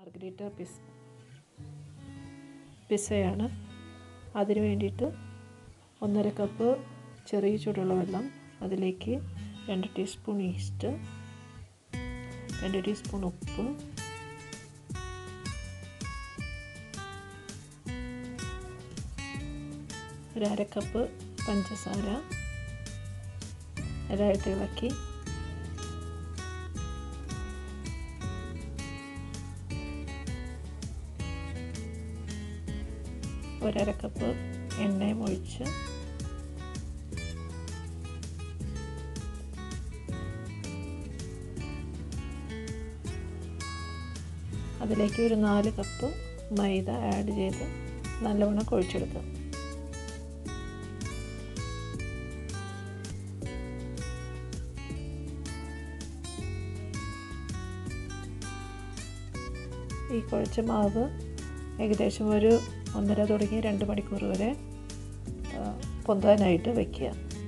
margherita പിസ് പിസ്സയാണ് അതിന് വേണ്ടിയിട്ട് ഒന്നര കപ്പ് ചെറിയ ചൂടുള്ള വെള്ളം അതിലേക്ക് രണ്ട് ടീസ്പൂൺ ഈസ്റ്റ് രണ്ട് ടീസ്പൂൺ ഉപ്പ് ഒരു അര കപ്പ് പഞ്ചസാര നല്ലതായിട്ട് ഇളക്കി ഒരര കപ്പ് എണ്ണയും ഒഴിച്ച് അതിലേക്ക് ഒരു നാല് കപ്പ് മൈദ ആഡ് ചെയ്ത് നല്ലവണ്ണം കുഴച്ചെടുക്കുക ഈ കുഴച്ച മാവ് ഏകദേശം ഒരു ഒന്നര തുടങ്ങി രണ്ട് മണിക്കൂർ വരെ പൊന്താനായിട്ട് വയ്ക്കുക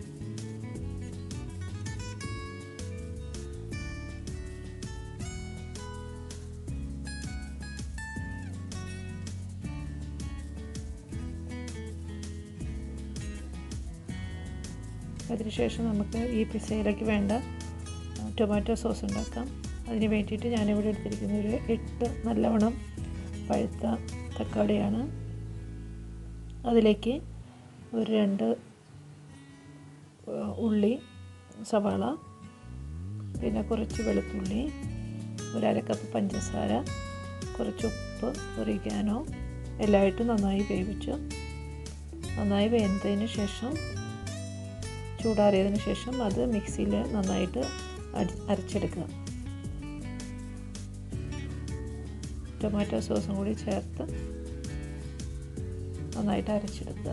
അതിനുശേഷം നമുക്ക് ഈ പിസയിലേക്ക് വേണ്ട ടൊമാറ്റോ സോസ് ഉണ്ടാക്കാം അതിന് വേണ്ടിയിട്ട് ഞാനിവിടെ എടുത്തിരിക്കുന്ന ഒരു എട്ട് നല്ലവണ്ണം പഴുത്ത തക്കാളിയാണ് അതിലേക്ക് ഒരു രണ്ട് ഉള്ളി സവാള പിന്നെ കുറച്ച് വെളുത്തുള്ളി ഒരു അര കപ്പ് പഞ്ചസാര കുറച്ച് ഉപ്പ് ഒറിഗാനോ എല്ലായിട്ടും നന്നായി വേവിച്ചു നന്നായി വെന്തതിന് ശേഷം ചൂടാറിയതിന് ശേഷം അത് മിക്സിയിൽ നന്നായിട്ട് അരച്ചെടുക്കുക ടൊമാറ്റോ സോസും കൂടി ചേർത്ത് നന്നായിട്ട് അരച്ചെടുക്കുക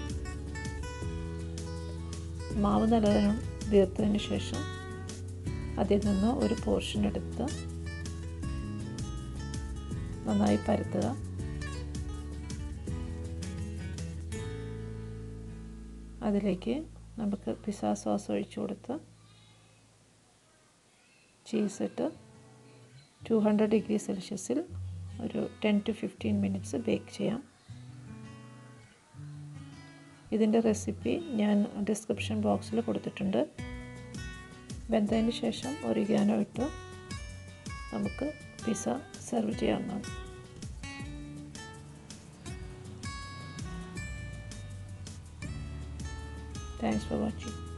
മാവ് നല്ലതിനും വീർത്തതിന് ശേഷം അതിൽ നിന്ന് ഒരു പോർഷൻ എടുത്ത് നന്നായി പരത്തുക അതിലേക്ക് നമുക്ക് പിസ്സ സോസ് ഒഴിച്ചു കൊടുത്ത് ചീസ് ഇട്ട് ടു ഹൺഡ്രഡ് ഡിഗ്രി സെൽഷ്യസിൽ ഒരു ten to fifteen minutes bake ചെയ്യാം ഇതിൻ്റെ റെസിപ്പി ഞാൻ ഡിസ്ക്രിപ്ഷൻ ബോക്സിൽ കൊടുത്തിട്ടുണ്ട് വെന്തതിന് ശേഷം ഒരിഗാനോ ഇട്ട് നമുക്ക് പിസ്സ സെർവ് ചെയ്യാവുന്നതാണ് താങ്ക്സ് ഫോർ വാച്ചിങ്